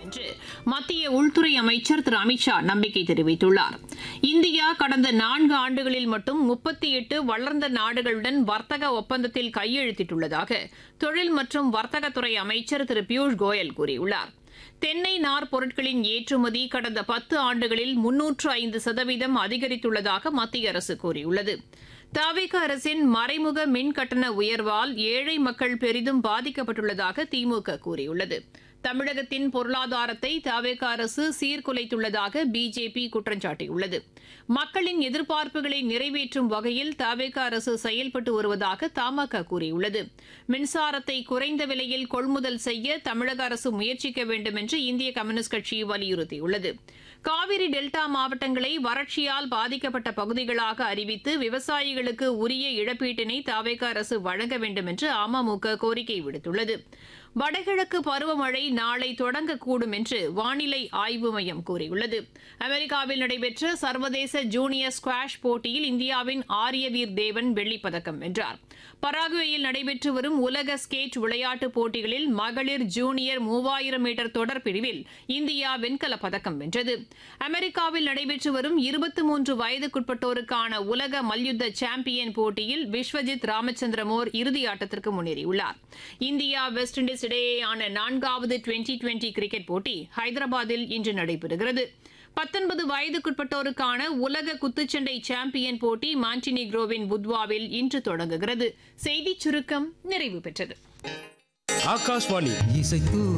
என்று மத்திய உள்துறை அமைச்சர் திரு அமித்ஷா நம்பிக்கை தெரிவித்துள்ளார் இந்தியா கடந்த நான்கு ஆண்டுகளில் மட்டும் முப்பத்தி எட்டு வளர்ந்த நாடுகளுடன் வர்த்தக ஒப்பந்தத்தில் கையெழுத்திட்டுள்ளதாக தொழில் மற்றும் வர்த்தகத்துறை அமைச்சர் திரு பியூஷ் கோயல் கூறியுள்ளார் தென்னை நார் பொருட்களின் ஏற்றுமதி கடந்த பத்து ஆண்டுகளில் முன்னூற்று ஐந்து சதவீதம் அதிகரித்துள்ளதாக மத்திய அரசு கூறியுள்ளது தாவிக அரசின் மறைமுக மின் கட்டண உயர்வால் ஏழை மக்கள் பெரிதும் பாதிக்கப்பட்டுள்ளதாக திமுக கூறியுள்ளது தமிழகத்தின் பொருளாதாரத்தை தவேக அரசு சீர்குலைத்துள்ளதாக பிஜேபி குற்றம் சாட்டியுள்ளது மக்களின் எதிர்பார்ப்புகளை நிறைவேற்றும் வகையில் தவேக அரசு செயல்பட்டு வருவதாக தமாக கூறியுள்ளது மின்சாரத்தை குறைந்த விலையில் கொள்முதல் செய்ய தமிழக அரசு முயற்சிக்க வேண்டும் என்று இந்திய கம்யூனிஸ்ட் கட்சி வலியுறுத்தியுள்ளது காவிரி டெல்டா மாவட்டங்களை வறட்சியால் பாதிக்கப்பட்ட பகுதிகளாக அறிவித்து விவசாயிகளுக்கு உரிய இழப்பீட்டினை தவேக அரசு வழங்க வேண்டும் என்று அமமுக கோரிக்கை விடுத்துள்ளது வடகிழக்கு பருவமழை நாளை தொடங்கக்கூடும் என்று வானிலை ஆய்வு மையம் கூறியுள்ளது அமெரிக்காவில் நடைபெற்ற சர்வதேச ஜூனியர் ஸ்குவாஷ் போட்டியில் இந்தியாவின் ஆரியவீர் தேவன் வெள்ளிப்பதக்கம் வென்றார் பராகுவேயில் நடைபெற்று வரும் உலக ஸ்கேட் விளையாட்டுப் போட்டிகளில் மகளிர் ஜூனியர் மூவாயிரம் மீட்டர் தொடர் பிரிவில் இந்தியா வெண்கலப் பதக்கம் வென்றது அமெரிக்காவில் நடைபெற்று வரும் இருபத்தி மூன்று வயதுக்குட்பட்டோருக்கான உலக மல்யுத்த சாம்பியன் போட்டியில் விஸ்வஜித் ராமச்சந்திரமோர் இறுதி ஆட்டத்திற்கு முன்னேறியுள்ளார் இந்தியா வெஸ்ட் இண்டீஸ் இடையேயான நான்காவது டுவெண்டி டுவெண்டி கிரிக்கெட் போட்டி ஹைதராபாத்தில் இன்று நடைபெறுகிறது பத்தொன்பது வயதுக்குட்பட்டோருக்கான உலக குத்துச்சண்டை சாம்பியன் போட்டி மாண்டினிக்ரோவின் புத்வாவில் இன்று தொடங்குகிறது செய்திச் சுருக்கம் நிறைவு பெற்றது ஆகாஷ்வாணி இசைத்து